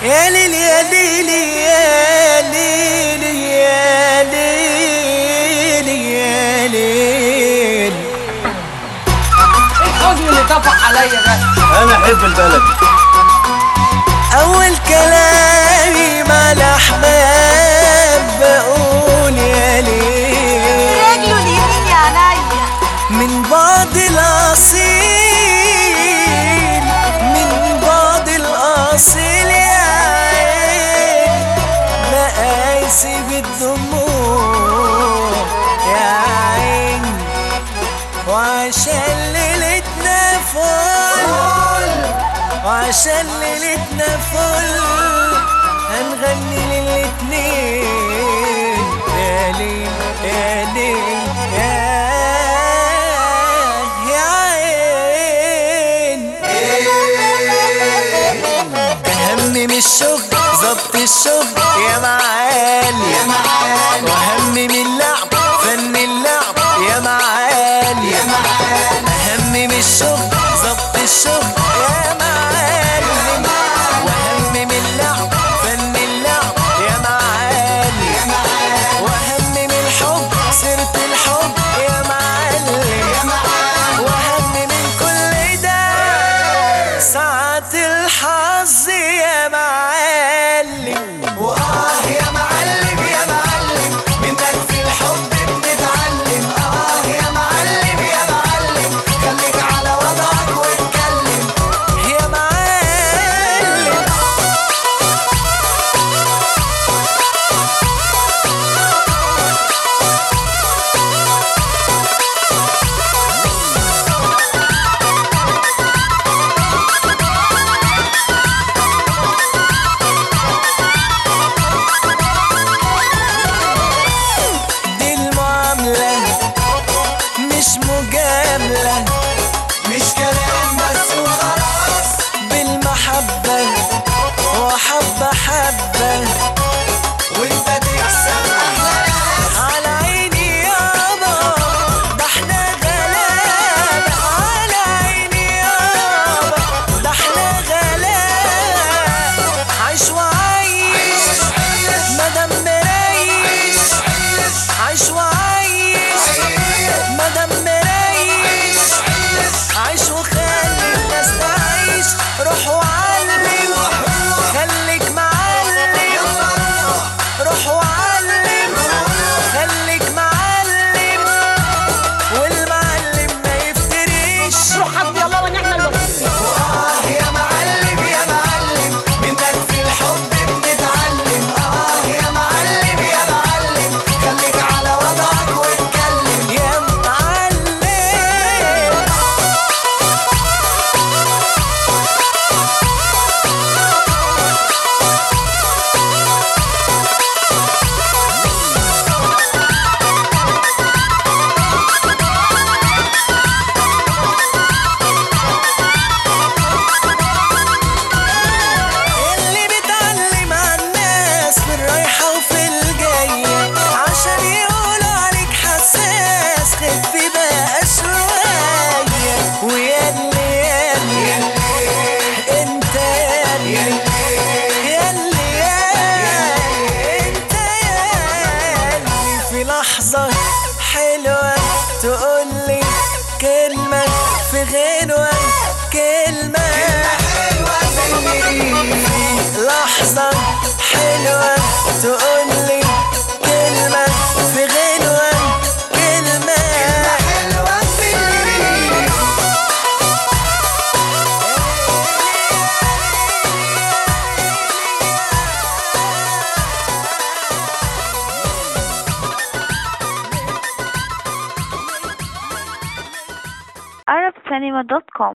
يا ليل يا ليل يا ليل يا ليل يا ليل الحزن اللي طفح عليا ده انا احب البلد أول كلامي مع الأحباب بقول يا ليل رجله اليمين يا عينيا من بعد الأصيل من بعد الأصيل يا عين بقى يسيب الدموع يا عين وعشان ليلتنا فل وعشان ليلتنا فل هنغني للاتنين يا ليل يا ليل يا يا عين أهم من الشغل ظبط الشغل يا معالي يا معالي وأهم من اللعب فن اللعب يا معالي يا معالي أهم من الشغل ظبط الشغل يا معالي وأهم من اللعب فن اللعب يا معالي يا معالي وأهم من الحب سيرة الحب يا معلم يا معلم وأهم من كل ده ساعة الحظ يا معلم وآه يا معلم يا معلم منك في الحب بنتعلم آه يا معلم يا معلم خليك على وضعك واتكلم يا معلم دي المعاملة مش مجاملة مش كلام بس وخلاص بالمحبة وحبة حبة وانت تكسب احلى ناس على عيني يابا ده احنا غلابة على عيني يابا ده احنا غلابة عيش وعيش مدام مريش عيش وعيش مدام مريش عيش وخلي الناس تعيش روح وعلم خليك معلم روح وعلم خليك معلم والمعلم ما يفتريش حسبي الله ونعم الوكيل آه يا معلم يا معلم منك في الحب بنتعلم آه يا معلم يا معلم خليك على وضعك واتكلم يا معلم اللي بتعلم عالناس في الرايحة وفي الجاية عشان يقولوا عليك حساس خف بقى شوية ويا اللي يا اللي انت يا اللي يا اللي يا انت يا اللي في لحظة حلوة تقولي كلمة في غنوة كلمة حلوة لحظة حلوة تقولي كلمة في غنوة كلمة حلوة في arabcinema.com